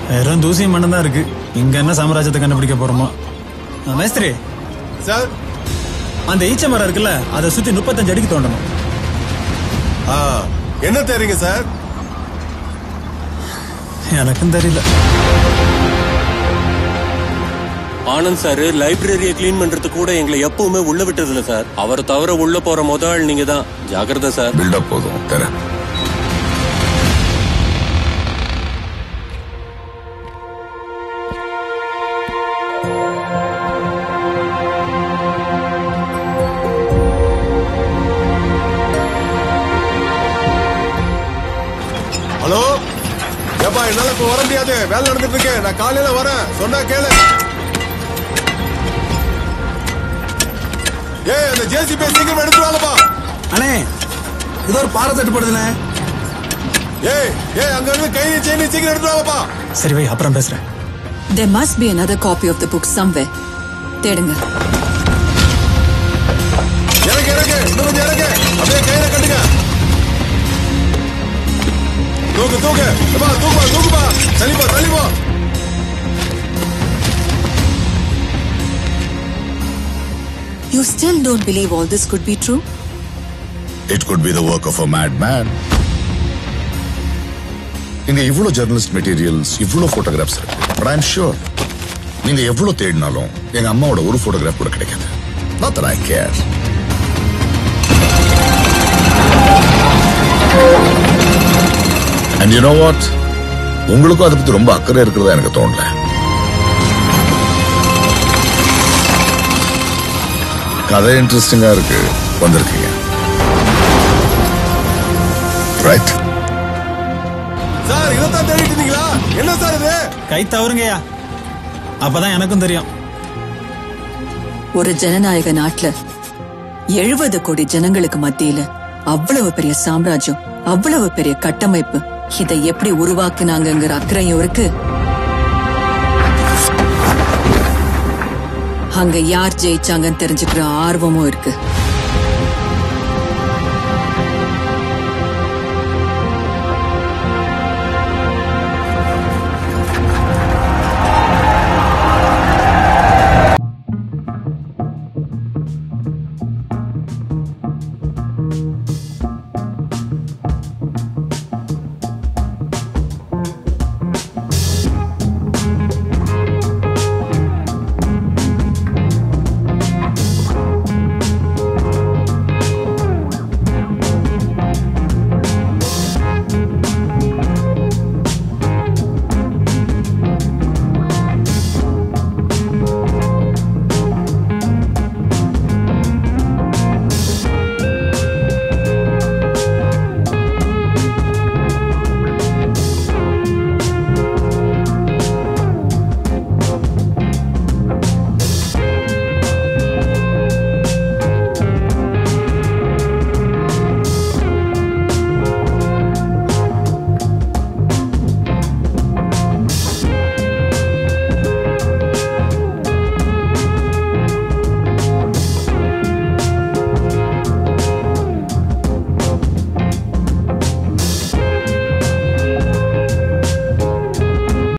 வெறும் தூசி மண்ணு தான் இருக்கு இங்க என்ன சாம்ராஜ்யத்தை கண்டுபிடிக்க போறோமோ ஆ, மேஸ்திரி சார் அந்த ஈச்ச மரம் இருக்குல்ல அதை சுத்தி முப்பத்தஞ்சு அடிக்கு தோண்டணும் ஆ என்ன தெரியுங்க சார் எனக்கும் தெரியல ஆனந்த் சார் லைப்ரரியை க்ளீன் பண்றது கூட எங்களை எப்பவுமே உள்ள விட்டது இல்ல சார் அவரை தவிர உள்ள போற முத ஆள் நீங்க தான் ஜாக்கிரதை சார் பில்டப் போதும் தரேன் ஹலோ ஏப்பா என்னால இப்ப வர முடியாது வேலை நடந்துட்டு இருக்கு நான் காலையில வரேன் சொன்னா கேளு ஏய் அந்த ஜேசிபி சீக்கிரம் எடுத்து வாங்கப்பா அண்ணே இது ஒரு பாறை தட்டுப்படுதுண்ணே ஏய் ஏய் அங்க இருந்து கை செயின் சீக்கிரம் எடுத்து வாங்கப்பா சரி வை அப்புறம் பேசுறேன் There must be another copy of the book somewhere. தேடுங்க இறக்கு இறக்கு இன்னும் கொஞ்சம் இறக்கு அப்படியே கையில கட்டுங்க தூக்கு தூக்கு எப்பா தூக்குப்பா தூக்குப்பா தள்ளிப்பா தள்ளிப்பா You still don't believe all this could be true? It could be the work of a mad man இங்க இவ்ளோ ஜெர்னலிஸ்ட் மெட்டீரியல்ஸ் இவ்ளோ போட்டோகிராஃப்ஸ் இருக்கு பட் ஐ ஷூர் நீங்க எவ்வளவு தேடினாலும் எங்க அம்மாவோட ஒரு போட்டோகிராஃப் கூட கிடைக்காது not that I care and you know what உங்களுக்கும் அதை பத்தி ரொம்ப அக்கறை இருக்கிறதா எனக்கு தோணல கதை இன்ட்ரெஸ்டிங்கா இருக்கு வந்திருக்கீங்க ரைட் சார் இதைத்தான் தேடிட்டு இருந்தீங்களா என்ன சார் இது கை தவறுங்கய்யா அப்பதான் எனக்கும் தெரியும் ஒரு ஜனநாயக நாட்டுல எழுபது கோடி ஜனங்களுக்கு மத்தியில அவ்வளவு பெரிய சாம்ராஜ்யம் அவ்வளவு பெரிய கட்டமைப்பு இதை எப்படி உருவாக்குனாங்கங்கிற அக்கறையும் இருக்கு அங்க யார் ஜெயிச்சாங்கன்னு தெரிஞ்சுக்கிற ஆர்வமும் இருக்கு